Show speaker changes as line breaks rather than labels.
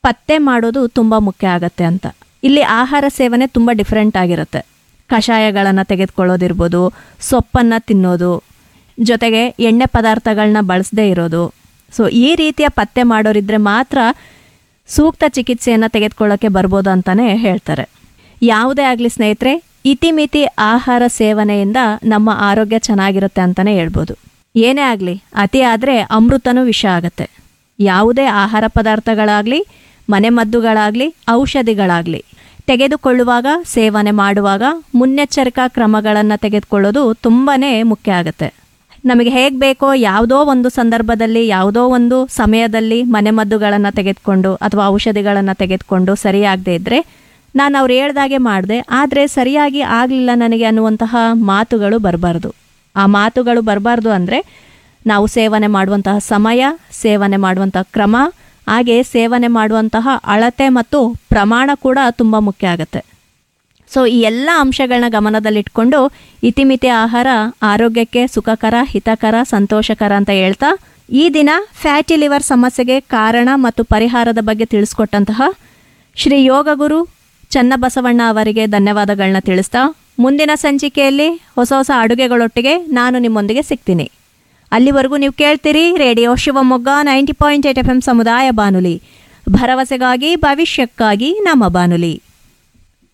ಪತ್ತೆ ಮಾಡೋದು ತುಂಬ ಮುಖ್ಯ ಆಗತ್ತೆ ಅಂತ ಇಲ್ಲಿ ಆಹಾರ ಸೇವನೆ ತುಂಬ ಡಿಫ್ರೆಂಟ್ ಆಗಿರುತ್ತೆ ಕಷಾಯಗಳನ್ನು ತೆಗೆದುಕೊಳ್ಳೋದಿರ್ಬೋದು ಸೊಪ್ಪನ್ನು ತಿನ್ನೋದು ಜೊತೆಗೆ ಎಣ್ಣೆ ಪದಾರ್ಥಗಳನ್ನ ಬಳಸದೇ ಇರೋದು ಸೊ ಈ ರೀತಿಯ ಪತ್ತೆ ಮಾಡೋರಿದ್ರೆ ಮಾತ್ರ ಸೂಕ್ತ ಚಿಕಿತ್ಸೆಯನ್ನು ತೆಗೆದುಕೊಳ್ಳೋಕ್ಕೆ ಬರ್ಬೋದು ಅಂತಲೇ ಹೇಳ್ತಾರೆ ಯಾವುದೇ ಆಗಲಿ ಸ್ನೇಹಿತರೆ ಇತಿಮಿತಿ ಆಹಾರ ಸೇವನೆಯಿಂದ ನಮ್ಮ ಆರೋಗ್ಯ ಚೆನ್ನಾಗಿರುತ್ತೆ ಅಂತಲೇ ಹೇಳ್ಬೋದು ಏನೇ ಆಗಲಿ ಅತಿ ಆದರೆ ಅಮೃತನೂ ವಿಷ ಆಗುತ್ತೆ ಯಾವುದೇ ಆಹಾರ ಪದಾರ್ಥಗಳಾಗಲಿ ಮನೆಮದ್ದುಗಳಾಗಲಿ ಔಷಧಿಗಳಾಗಲಿ ತೆಗೆದುಕೊಳ್ಳುವಾಗ ಸೇವನೆ ಮಾಡುವಾಗ ಮುನ್ನೆಚ್ಚರಿಕಾ ಕ್ರಮಗಳನ್ನು ತೆಗೆದುಕೊಳ್ಳೋದು ತುಂಬಾ ಮುಖ್ಯ ಆಗುತ್ತೆ ನಮಗೆ ಹೇಗೆ ಬೇಕೋ ಯಾವುದೋ ಒಂದು ಸಂದರ್ಭದಲ್ಲಿ ಯಾವುದೋ ಒಂದು ಸಮಯದಲ್ಲಿ ಮನೆಮದ್ದುಗಳನ್ನು ತೆಗೆದುಕೊಂಡು ಅಥವಾ ಔಷಧಿಗಳನ್ನು ತೆಗೆದುಕೊಂಡು ಸರಿಯಾಗದೇ ಇದ್ದರೆ ನಾನು ಅವ್ರು ಹೇಳ್ದಾಗೆ ಮಾಡಿದೆ ಆದರೆ ಸರಿಯಾಗಿ ಆಗಲಿಲ್ಲ ನನಗೆ ಅನ್ನುವಂತಹ ಮಾತುಗಳು ಬರಬಾರ್ದು ಆ ಮಾತುಗಳು ಬರಬಾರ್ದು ಅಂದರೆ ನಾವು ಸೇವನೆ ಮಾಡುವಂತಹ ಸಮಯ ಸೇವನೆ ಮಾಡುವಂತಹ ಕ್ರಮ ಹಾಗೆ ಸೇವನೆ ಮಾಡುವಂತಹ ಅಳತೆ ಮತ್ತು ಪ್ರಮಾಣ ಕೂಡ ತುಂಬ ಮುಖ್ಯ ಆಗುತ್ತೆ ಸೊ ಈ ಎಲ್ಲ ಅಂಶಗಳನ್ನ ಗಮನದಲ್ಲಿಟ್ಕೊಂಡು ಇತಿಮಿತಿ ಆಹಾರ ಆರೋಗ್ಯಕ್ಕೆ ಸುಖಕರ ಹಿತಕರ ಸಂತೋಷಕರ ಅಂತ ಹೇಳ್ತಾ ಈ ದಿನ ಫ್ಯಾಟಿ ಲಿವರ್ ಸಮಸ್ಯೆಗೆ ಕಾರಣ ಮತ್ತು ಪರಿಹಾರದ ಬಗ್ಗೆ ತಿಳಿಸ್ಕೊಟ್ಟಂತಹ ಶ್ರೀ ಯೋಗಗುರು ಚನ್ನಬಸವಣ್ಣ ಅವರಿಗೆ ಧನ್ಯವಾದಗಳನ್ನ ತಿಳಿಸ್ತಾ ಮುಂದಿನ ಸಂಚಿಕೆಯಲ್ಲಿ ಹೊಸ ಹೊಸ ಅಡುಗೆಗಳೊಟ್ಟಿಗೆ ನಾನು ನಿಮ್ಮೊಂದಿಗೆ ಸಿಗ್ತೀನಿ ಅಲ್ಲಿವರೆಗೂ ನೀವು ಕೇಳ್ತೀರಿ radio Shivamogga ninety point eight F M ಸಮುದಾಯ ಬಾನುಲಿ ಭರವಸೆಗಾಗಿ ಭವಿಷ್ಯಕ್ಕಾಗಿ ನಮ್ಮ ಬಾನುಲಿ